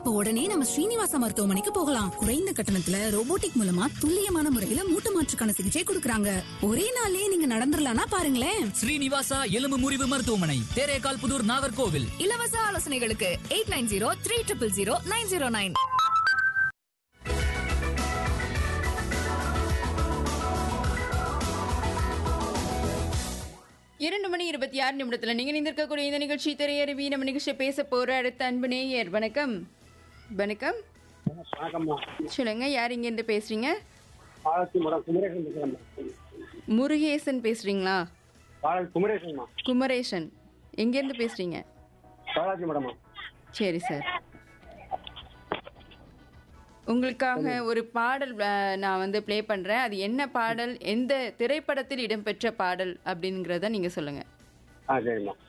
அப்ப உடனே நம்ம ஸ்ரீனிவாச மருத்துவமனைக்கு போகலாம் குறைந்த கட்டணத்துல ரோபோட்டிக் மூலமா துல்லியமான முறையில மூட்டு மாற்றுக்கான சிகிச்சை கொடுக்கறாங்க ஒரே நாள்லயே நீங்க நடந்துடலாம்னா பாருங்களேன் ஸ்ரீனிவாசா எலும்பு முறிவு மருத்துவமனை தேரேகால் புதூர் நாகர்கோவில் இலவச ஆலோசனைகளுக்கு eight nine zero three triple zero nine zero nine இரண்டு மணி இருபத்தி ஆறு நிமிடத்துல நீங்க நிந்திருக்கக்கூடிய இந்த நிகழ்ச்சி திரையருவி நம்ம நிகழ்ச்சியை பேச போற அடுத்த அன்பு நேயர் வணக்கம் வணக்கம் வணக்கம்மா சொல்லுங்க யார் இங்க இருந்து பேசுறீங்க பாலாஜி மேடம் குமரேசன் பேசுகிறேம்மா முருகேசன் பேசுறீங்களா பாலாஜி குமரேசன்மா குமரேசன் எங்க இருந்து பேசுறீங்க பாலாஜி மேடம்மா சரி சார் உங்களுக்காக ஒரு பாடல் அஹ், நான் வந்து ப்ளே பண்றேன் அது என்ன பாடல் எந்த திரைப்படத்தில் இடம்பெற்ற பாடல் அப்படிங்கிறத நீங்க சொல்லுங்க ஆ சரிம்மா